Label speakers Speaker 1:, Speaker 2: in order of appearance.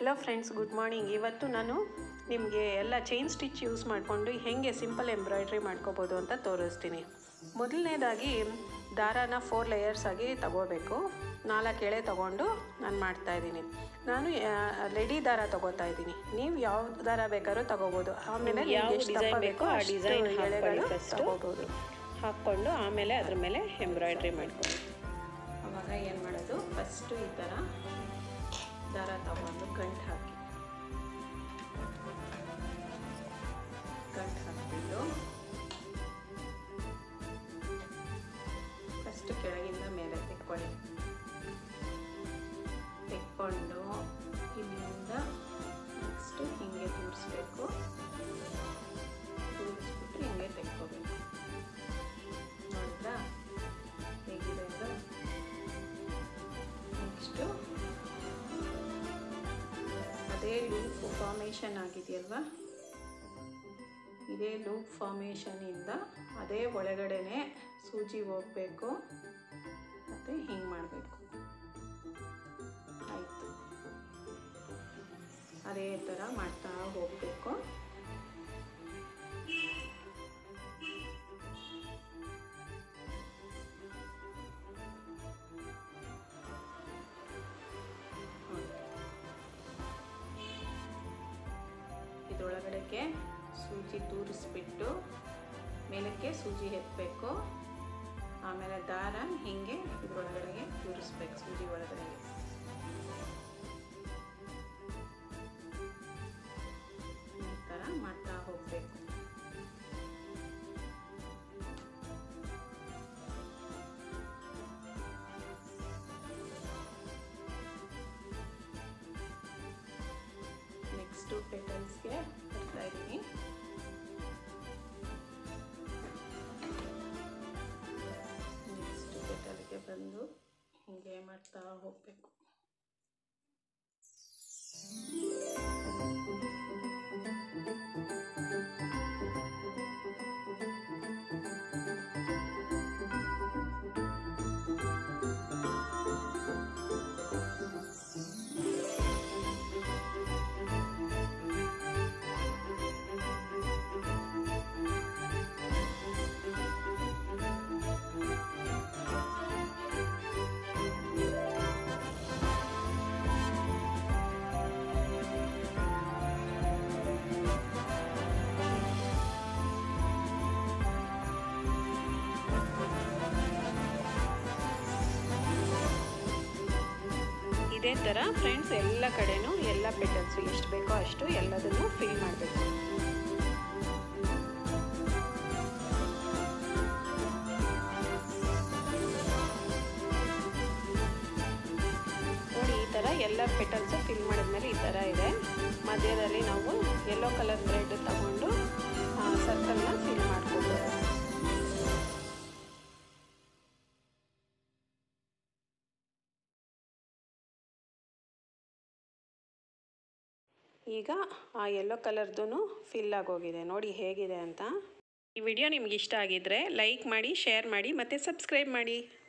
Speaker 1: hello friends good morning ಇವತ್ತು ನಾನು ನಿಮಗೆ ಎಲ್ಲ ಚೈನ್ ಸ್ಟಿಚ್ ಯೂಸ್ ಮಾಡಿಕೊಂಡು ಹೇಗೆ ಸಿಂಪಲ್ ಎಂಬ್ರಾಯ್ಡ್ರಿ ಮಾಡ್ಕೋಬೋದು ಅಂತ ತೋರಿಸ್ತೀನಿ ಮೊದಲನೇದಾಗಿ ದಾರಾನ ಫೋರ್ ಲೇಯರ್ಸ್ ಆಗಿ ತಗೋಬೇಕು ನಾಲ್ಕು ಎಳೆ ತಗೊಂಡು ನಾನು ಮಾಡ್ತಾಯಿದ್ದೀನಿ ನಾನು ರೆಡಿ ದಾರ ತಗೋತಾ ಇದ್ದೀನಿ ನೀವು ಯಾವ ದಾರ ಬೇಕಾದ್ರೂ ತಗೋಬೋದು ಆಮೇಲೆ
Speaker 2: ಯಾವ
Speaker 1: ನಿಮ್ಗೆ ಎಷ್ಟು
Speaker 2: ಡಿಸೈನ್
Speaker 1: ದಪ್ಪ
Speaker 2: ಬೇಕೋ ಆ
Speaker 1: ಅಷ್ಟು
Speaker 2: ಡಿಸೈನ್
Speaker 1: ಎಳೆಗಳು
Speaker 2: ಹಾಕ್ಕೊಳ್ಳಿ ಫಸ್ಟು
Speaker 1: ತಗೋಬೋದು
Speaker 2: ಹಾಕ್ಕೊಂಡು ಆಮೇಲೆ ಅದ್ರ ಮೇಲೆ ಎಂಬ್ರಾಯ್ಡ್ರಿ ಮಾಡ್ಕೊಳ್ಳಿ
Speaker 1: ಅವಾಗ ಏನು ಮಾಡೋದು ಫಸ್ಟು ಈ ಥರ ದಾರ ತಗೊಂಡು ಗಂಟು ಹಾಕಿ ಗಂಟು ಹಾಕ್ಬಿಟ್ಟು ಫಸ್ಟ್ ಕೆಳಗಿಂದ ಮೇಲೆ ತೆಕ್ಕೊಳ್ಳಿ ತೆಕ್ಕೊಂಡು ಇಲ್ಲಿಂದ ನೆಕ್ಸ್ಟು ಹೀಗೆ ತೂರಿಸ್ಬೇಕು ತೂರಿಸ್ಬಿಟ್ಟು ಹಿಂಗೆ ತೆಕ್ಕೋಬೇಕು ನೋಡಿದ್ರಾ ಹೇಗಿದೆ ಅದು ನೆಕ್ಸ್ಟು ಅದೇ ಲೂಪ್ ಫಾರ್ಮೇಷನ್ ಆಗಿದೆಯಲ್ವಾ ಇದೇ ಲೂಪ್ ಫಾರ್ಮೇಷನಿಂದ ಅದೇ ಒಳಗಡೆನೆ ಸೂಜಿ ಹೋಗಬೇಕು ಮತ್ತು ಹಿಂಗೆ ಮಾಡಬೇಕು ಆಯಿತು ಅದೇ ಥರ ಮಾಡ್ತಾ ಹೋಗಬೇಕು ಇದರೊಳಗಡೆಗೆ ಸೂಜಿ ತೂರಿಸ್ಬಿಟ್ಟು ಮೇಲಕ್ಕೆ ಸೂಜಿ ಎತ್ತಬೇಕು ಆಮೇಲೆ ದಾರ ಹೀಗೆ ಇದರೊಳಗಡೆಗೆ ತೂರಿಸ್ಬೇಕು ಸೂಜಿ ಒಳಗಡೆಗೆ ಈ ಥರ ಮಾಡ್ತಾ ಹೋಗಬೇಕು ನೆಕ್ಸ್ಟು ಪೆಟಲ್ಸ್ಗೆ ಬರ್ತಾ ಇದ್ದೀನಿ ನೆಕ್ಸ್ಟ್ ಪೆಟಲ್ಗೆ ಬಂದು ಹೀಗೆ ಮಾಡ್ತಾ ಹೋಗಬೇಕು ಇದೇ ಥರ ಫ್ರೆಂಡ್ಸ್ ಎಲ್ಲ ಕಡೆನೂ ಎಲ್ಲ ಪೆಟಲ್ಸು ಎಷ್ಟು ಬೇಕೋ ಅಷ್ಟು ಎಲ್ಲದನ್ನು ಫಿಲ್ ಮಾಡಬೇಕು ನೋಡಿ ಈ ಥರ ಎಲ್ಲ ಪೆಟಲ್ಸು ಫಿಲ್ ಮಾಡಿದ್ಮೇಲೆ ಈ ಥರ ಇದೆ ಮಧ್ಯದಲ್ಲಿ ನಾವು ಯೆಲ್ಲೋ ಕಲರ್ ಥ್ರೆಡ್ ತಗೊಂಡು ಸರ್ಕಲ್ನ ಫಿಲ್ ಮಾಡ್ಕೋಬೋದು ಈಗ ಆ ಯೆಲ್ಲೋ ಕಲರ್ದು ಫಿಲ್ ಆಗೋಗಿದೆ ನೋಡಿ ಹೇಗಿದೆ ಅಂತ ಈ ವಿಡಿಯೋ ನಿಮ್ಗೆ ಇಷ್ಟ ಆಗಿದ್ದರೆ ಲೈಕ್ ಮಾಡಿ ಶೇರ್ ಮಾಡಿ ಮತ್ತು ಸಬ್ಸ್ಕ್ರೈಬ್ ಮಾಡಿ